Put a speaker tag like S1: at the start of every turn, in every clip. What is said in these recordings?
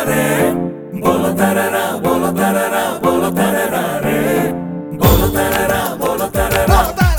S1: ரே போல தரரா போல தரரா போல தரரா ரே போல தரரா போல தரரா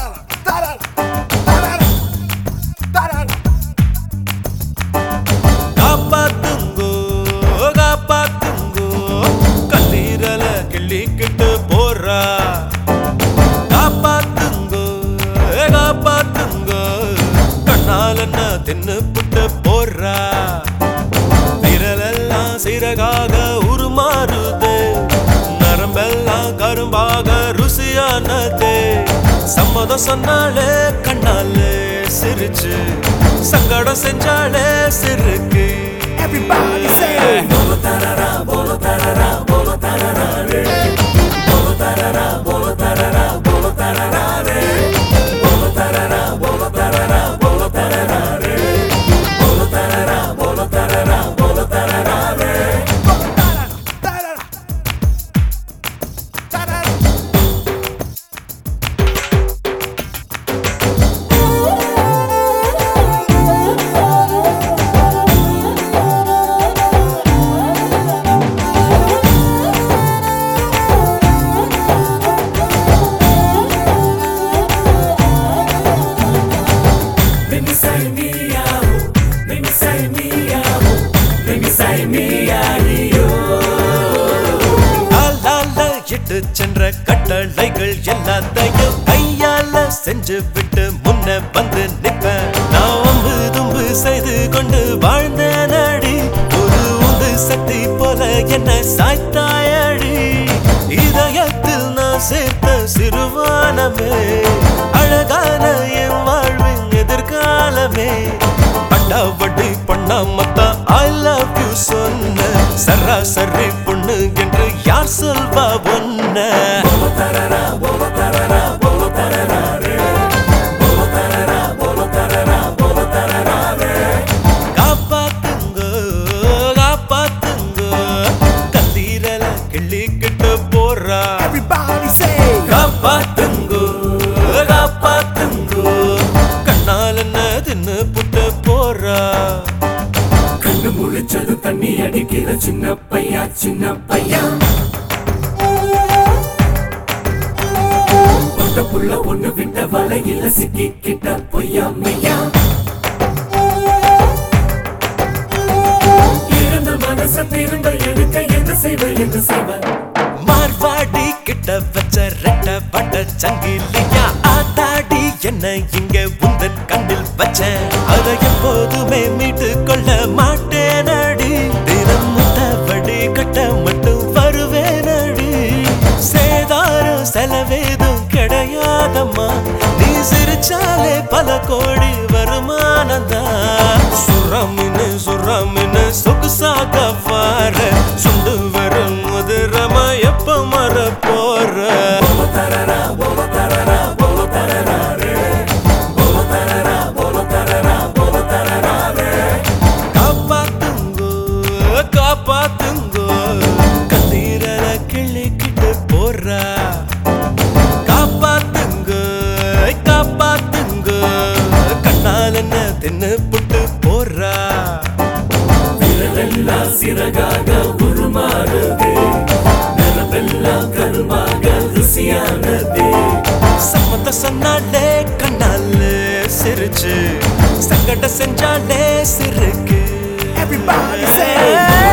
S2: காப்பாத்துங்கோ காப்பாத்துங்கோ கல்லீரல கிள்ளிக்கிட்டு போறா காப்பாத்துங்கோ காப்பாத்துங்கோ கண்ணால் என்ன தின்னு புட்டு போறா விரலெல்லாம் சிறகாக உருமாறுது நரம்பெல்லாம் கரும்பாக ருசியானது சம்மதம் சொன்னாலே கண்ணாலே சிரிச்சு சங்கடம் செஞ்சாலே சிறுக்கு
S3: Everybody say
S1: போல தரரா போல தரரா போல தரரா ரே போல தரரா போல தரரா போல தரரா ரே போல தரரா போல தரரா போல தரரா ரே போல தரரா போல தரரா போல தரரா ரே Let me say me out. Let me say me out. Let me say me out.
S2: காலால இட்டு சென்ற கட்டளைகள் எல்லாத்தையும் கையால செஞ்சு விட்டு முன்ன வந்து நிப்பேன் நான் வம்பு தும்பு செய்து கொண்டு வாழ்ந்தேன் அடி ஒரு உந்து சக்தி போல என்ன சாய்த்தாயடி இதயத்தில் நான் சேர்த்த சிறுவானமே அழகான என் வாழ்வின் எதிர்காலமே பட்டாவட்டி பண்ணாமத்தா ஐ லவ் யூ சொன்ன சராசரி பொண்ணு என்று யார் சொல்வா ஒன்ன
S1: Bolo tarara, bolo tarara, bolo tarara re. Bolo tarara, bolo tarara, bolo tarara re.
S2: காப்பாத்துங்க காப்பாத்துங்க கல்லீரல கிள்ளிக்கிட்டு போறா
S3: Everybody say
S2: காப்பாத்துங்கோ காப்பாத்துங்கோ கண்ணால் என்ன தின்னு புட்டு போறா
S1: கண்ணு முழிச்சது தண்ணி அடிக்கிற சின்ன பையா சின்ன பையா பொட்ட புள்ள ஒண்ணு விட்ட வலையில சிக்கிக்கிட்ட பொய்யா மெய்யா இழந்த மனச திரும்ப எடுக்க என்ன செய்வ என்ன செய்வ
S2: மார்வாடி கிட்ட வச்ச ரெட்ட பட்ட சங்கிலியா ஆத்தாடி என்ன இங்க உந்தன் கண்ணில் வச்சேன் அதை எப்போதுமே மீட்டு கொள்ள மாட்டேனடி தினம் முத்தபடி கட்ட மட்டும் வருவேனடி சேதாரம் செலவேதும் கிடையாதம்மா நீ சிரிச்சாலே பல கோடி வருமானந்தான் சுரமின்னு சுரமின்னு சொகுசாக வார சுண்டு வரும் மதுரமா எப்ப மற போற
S1: Bolo tarara, bolo tarara, bolo tarara re. Bolo tarara, bolo tarara, bolo tarara re.
S2: காப்பாத்துங்கோ காப்பாத்துங்கோ கல்லீரல கிள்ளிக்கிட்டு போறா காப்பாத்துங்கோ காப்பாத்துங்கோ கண்ணால் என்ன தின்னு புட்டு போறா
S1: விரலெல்லாம் சிறகாக உருமாறுது நிலவெல்லாம் கருமாக ருசியானது
S2: சம்மத சொன்னாலே கண்ணாலே சிரிச்சு சங்கட செஞ்சாலே சிறுக்கு
S3: Everybody say